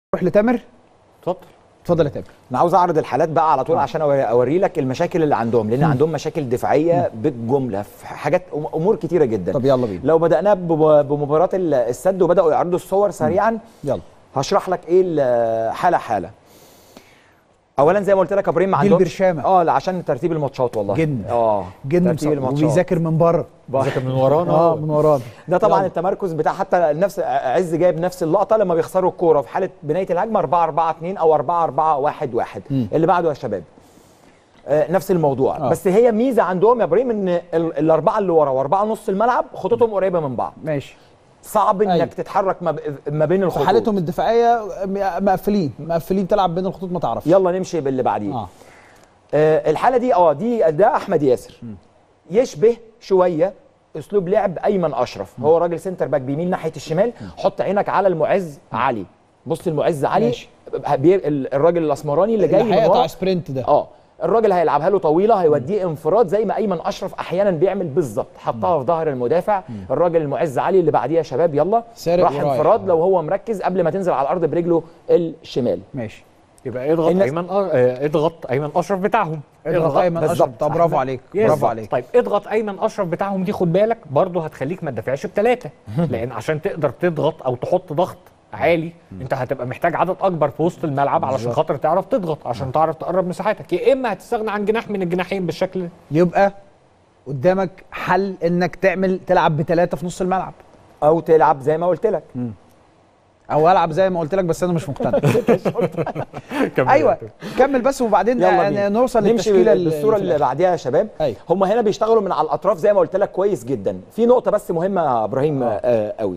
نروح لتامر اتفضل اتفضل يا تامر انا عاوز اعرض الحالات بقى على طول عشان أوري- اوري لك المشاكل اللي عندهم لان عندهم مشاكل دفاعيه بالجمله في حاجات أم- امور كتيره جدا طب يلا بينا لو بدانا بم- بمباراه ال- السد وبداوا يعرضوا الصور سريعا يلا هشرح لك ايه ال- حاله حاله اولا زي ما قلت لك يا ابراهيم ما دي عندهمش البرشامة. اه لا، عشان ترتيب الماتشات والله جن. اه جن ترتيب مصاب الماتشات وبيذاكر من بره ذاكر من ورانا اه من ورانا ده طبعا يلا. التمركز بتاع حتى نفس عز جايب نفس اللقطه لما بيخسروا الكوره في حاله بنايه الهجمه 4 4 2 او 4 4 1 1 اللي بعده يا شباب آه نفس الموضوع آه. آه. بس هي ميزه عندهم يا ابراهيم ان ال- الاربعه اللي ورا واربعه نص الملعب خطوطهم قريبه من بعض ماشي صعب انك أيوة. تتحرك ما, ب... ما بين الخطوط حالتهم الدفاعيه م- مقفلين مقفلين تلعب بين الخطوط ما تعرفش يلا نمشي باللي بعديه اه آه. آه الحاله دي اه دي ده احمد ياسر يشبه شويه اسلوب لعب ايمن اشرف هو راجل سنتر باك بيميل ناحيه الشمال حط عينك على المعز علي بص المعز علي ماشي. بي... ال- الراجل الاسمراني اللي جاي اللي من هيقطع ورا سبرنت ده اه الراجل هيلعبها له طويله هيوديه انفراد زي ما ايمن اشرف احيانا بيعمل بالظبط حطها في ظهر المدافع الراجل المعز علي اللي بعديه يا شباب يلا سارق راح ورايح. انفراد لو هو مركز قبل ما تنزل على الارض برجله الشمال ماشي يبقى اضغط الناس- ايمن أ- آه، اضغط ايمن اشرف بتاعهم اضغط ايمن اشرف بالظبط. طب برافو عليك يس. برافو عليك طيب اضغط ايمن اشرف بتاعهم دي خد بالك برضه هتخليك ما تدافعش بثلاثه لان عشان تقدر تضغط او تحط ضغط عالي انت هتبقى محتاج عدد اكبر في وسط الملعب علشان خاطر تعرف تضغط عشان تعرف تقرب مساحاتك يا اما هتستغنى عن جناح من الجناحين بالشكل ده يبقى قدامك حل انك تعمل تلعب بثلاثه في نص الملعب او تلعب زي ما قلت لك او العب زي ما قلت لك بس انا مش مقتنع كمل ايوه يا دكتور. كمل بس وبعدين يلا آه، بينا. نوصل نمشي للتشكيله اللي بالصوره في اللي الآخر. بعديها يا شباب أيوة. هم هنا بيشتغلوا من على الاطراف زي ما قلت لك كويس جدا في نقطه بس مهمه يا ابراهيم آه قوي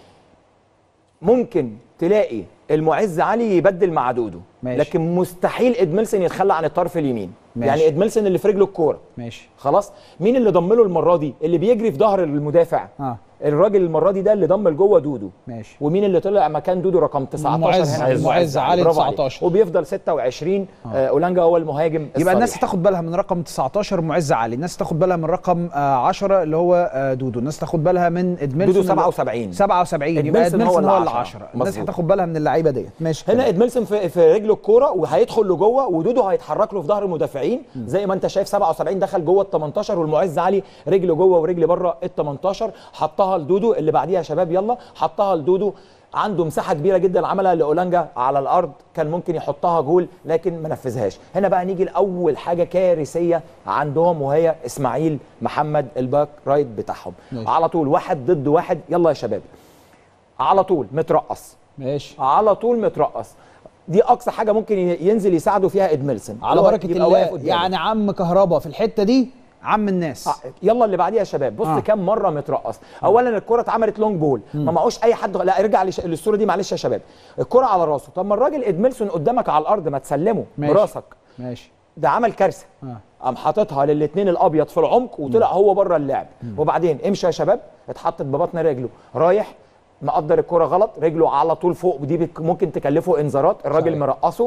ممكن تلاقي المعز علي يبدل مع دودو ماشي. لكن مستحيل ادميلسون يتخلى عن الطرف اليمين ماشي. يعني ادميلسون اللي في رجله الكوره ماشي خلاص مين اللي ضم له المره دي اللي بيجري في ظهر المدافع اه الراجل المره دي ده اللي ضم لجوه دودو ماشي ومين اللي طلع مكان دودو رقم 19 معز- هنا معز علي برافو عليك. 19. وبيفضل 26 آه. اولانجا هو المهاجم يبقى الناس الصريح. تاخد بالها من رقم 19 معز علي الناس تاخد بالها من رقم آه 10 اللي هو آه دودو الناس تاخد بالها من ادميلسون دودو اللي- 77 77 يبقى إدميلسون هو ادميلسون هو اللي اللي 10. 10 الناس مظبوط. هتاخد بالها من اللعيبه ديت ماشي هنا تمام. ادميلسون في, في رجله الكوره وهيدخل لجوه ودودو هيتحرك له في ظهر المدافعين زي ما انت شايف 77 دخل جوه ال 18 والمعز علي رجله جوه ورجل بره ال 18 حطها لدودو اللي بعديها يا شباب يلا حطها لدودو عنده مساحه كبيره جدا عملها لاولانجا على الارض كان ممكن يحطها جول لكن ما نفذهاش هنا بقى نيجي لاول حاجه كارثيه عندهم وهي اسماعيل محمد الباك رايت بتاعهم ماشي. على طول واحد ضد واحد يلا يا شباب على طول مترقص ماشي على طول مترقص دي اقصى حاجه ممكن ي- ينزل يساعده فيها ادميلسون على هو بركه يبقى واقف الله قدامه. يعني عم كهربا في الحته دي عم الناس آه، يلا اللي بعديها يا شباب بص آه. آه. كام مره مترقص اولا الكره اتعملت لونج بول ما معوش اي حد لا ارجع لش- للصوره دي معلش يا شباب الكره على راسه طب ما الراجل ادميلسون قدامك على الارض ما تسلمه ماشي. براسك ماشي ده عمل كارثه اه قام حاططها للاثنين الابيض في العمق وطلع هو بره اللعب وبعدين امشي يا شباب اتحطت ببطن رجله رايح مقدر الكره غلط رجله على طول فوق ودي بك- ممكن تكلفه انذارات الراجل صحيح. مرقصه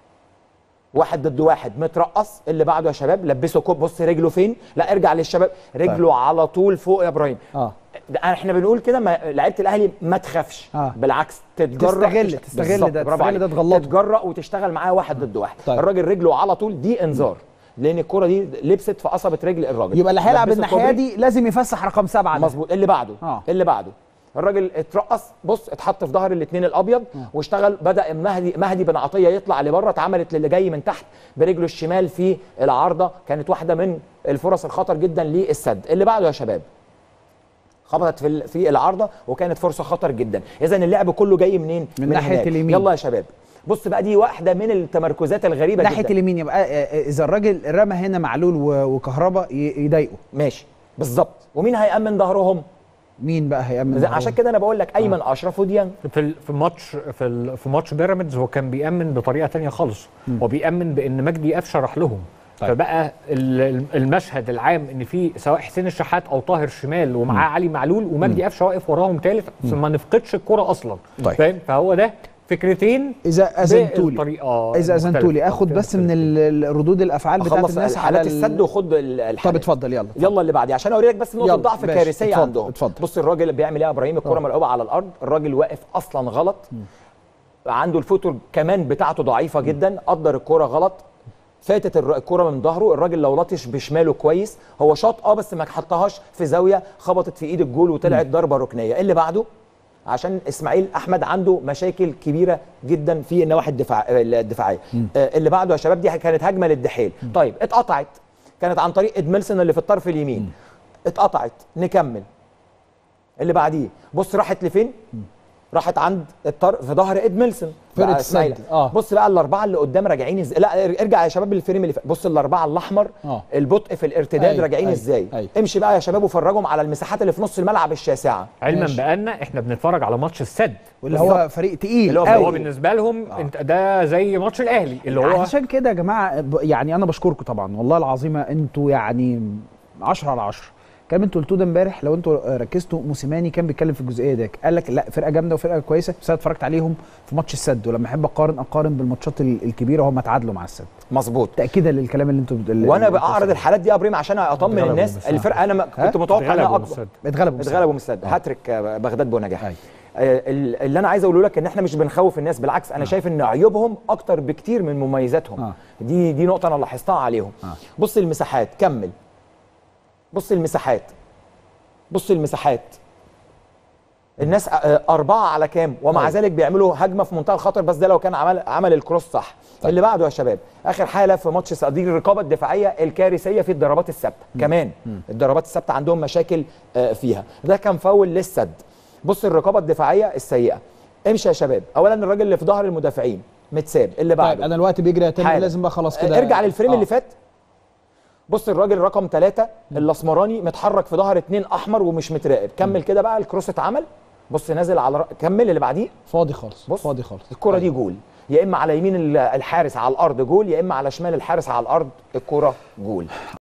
واحد ضد واحد مترقص اللي بعده يا شباب لبسه كوب بص رجله فين لا ارجع للشباب رجله طيب. على طول فوق يا ابراهيم اه ده احنا بنقول كده ما- لعيبه الاهلي ما تخافش آه. بالعكس تتجرأ تستغل- تشت- تستغل بالظبط، ده- برافو تستغل عليك. ده تغلطه. تتجرأ وتشتغل معاه واحد ضد واحد طيب. الراجل رجله على طول دي انذار لان الكره دي لبست في قصبه رجل الراجل يبقى اللي هيلعب لبسه الناحيه كوبري. دي لازم يفسح رقم سبعه ده. مظبوط اللي بعده آه. اللي بعده الراجل اترقص بص اتحط في ظهر الاثنين الابيض واشتغل بدا مهدي مهدي بن عطيه يطلع لبره اتعملت للي جاي من تحت برجله الشمال في العارضه كانت واحده من الفرص الخطر جدا للسد اللي بعده يا شباب خبطت في ال- في العارضه وكانت فرصه خطر جدا اذا اللعب كله جاي منين من ناحية هناك. اليمين. يلا يا شباب بص بقى دي واحده من التمركزات الغريبه ناحيه جدا اليمين يبقى آه، آه، اذا الراجل رمى هنا معلول و- وكهربا ي- يضايقه ماشي بالظبط ومين هيامن ظهرهم مين بقى هيأمن زي- ظهره؟ عشان كده انا بقول لك ايمن اشرف وديانج في ال- في ماتش في ال- في ماتش بيراميدز هو كان بيأمن بطريقه تانية خالص هو بيأمن بان مجدي قفشه راح لهم طيب. فبقى ال- المشهد العام ان في سواء حسين الشحات او طاهر شمال ومعاه علي معلول ومجدي قفشه واقف وراهم ثالث ما نفقدش الكره اصلا طيب. فاهم فهو ده فكرتين اذا اذنتولي بالطريقه اذا اذنتولي المختلفة. اخد بس من ال- ال- ردود الافعال بتاعت اخلص الناس على حالات ال- السد وخد ال- طب الحالات اتفضل يلا يلا اللي بعديه عشان اوريك بس نقطه يلا، ضعف ماشي. كارثيه اتفضل، عندهم اتفضل. بص الراجل اللي بيعمل ايه يا ابراهيم الكره ملعوبه على الارض الراجل واقف اصلا غلط عنده الفوتور كمان بتاعته ضعيفه جدا قدر الكوره غلط فاتت الر- الكوره من ظهره الراجل لو لطش بشماله كويس هو شاط اه بس ما حطهاش في زاويه خبطت في ايد الجول وطلعت ضربه ركنيه اللي بعده عشان اسماعيل احمد عنده مشاكل كبيره جدا في النواحي الدفاع الدفاعيه آه، اللي بعده يا شباب دي كانت هجمه للدحيل طيب اتقطعت كانت عن طريق ادميلسون اللي في الطرف اليمين اتقطعت نكمل اللي بعديه بص راحت لفين راحت عند الطرف في ظهر ادميلسون فرقة بقى اسماعيل. السد. آه. بص بقى الاربعه اللي قدام راجعين ازاي لا ارجع يا شباب للفريم اللي فات بص الاربعه الاحمر آه. البطء في الارتداد أيوة، راجعين أيوة، ازاي أيوة. امشي بقى يا شباب وفرجهم على المساحات اللي في نص الملعب الشاسعه علما ماشي. بان احنا بنتفرج على ماتش السد واللي هو فريق تقيل اللي هو اللي هو قوي بالنسبه لهم انت ده زي ماتش الاهلي اللي هو عشان كده يا جماعه ب- يعني انا بشكركم طبعا والله العظيم انتوا يعني 10 على 10 الكلام انتوا قلتوه ده امبارح لو انتوا ركزتوا موسيماني كان بيتكلم في الجزئيه دي قال لك لا فرقه جامده وفرقه كويسه بس انا اتفرجت عليهم في ماتش السد ولما احب اقارن اقارن بالماتشات ال- الكبيره هم اتعادلوا مع السد مظبوط تاكيدا للكلام اللي انتوا اللي وانا اللي بعرض الحالات دي يا ابراهيم عشان اطمن اتغلبوا الناس بس. الفرقه انا ما ها؟ كنت متوقع انها اتغلبوا اكبر بالسد. اتغلبوا بس. اتغلبوا من السد هاتريك آه، بغداد بونجاح أيوة. آه، ال- اللي انا عايز اقوله لك ان احنا مش بنخوف الناس بالعكس انا شايف ان عيوبهم اكتر بكتير من مميزاتهم آه. دي دي نقطه انا لاحظتها عليهم آه. بص المساحات كمل بص المساحات بص المساحات الناس آه، أربعة على كام ومع أيوة. ذلك بيعملوا هجمة في منتهى الخطر بس ده لو كان عمل عمل الكروس صح اللي بعده يا شباب آخر حالة في ماتش س- دي الرقابة الدفاعية الكارثية في الضربات الثابتة كمان الضربات الثابتة عندهم مشاكل آه، فيها ده كان فاول للسد بص الرقابة الدفاعية السيئة امشي يا شباب أولا الراجل اللي في ظهر المدافعين متساب اللي بعده طيب انا الوقت بيجري يا تامر حالا. لازم بقى خلاص كده ارجع للفريم آه. اللي فات بص الراجل رقم ثلاثة الاسمراني متحرك في ظهر اتنين احمر ومش متراقب كمل كده بقى الكروس اتعمل بص نازل على ر- كمل اللي بعديه فاضي خالص بص فاضي خالص الكرة دي جول يا اما على يمين ال- الحارس على الارض جول يا اما على شمال الحارس على الارض الكرة جول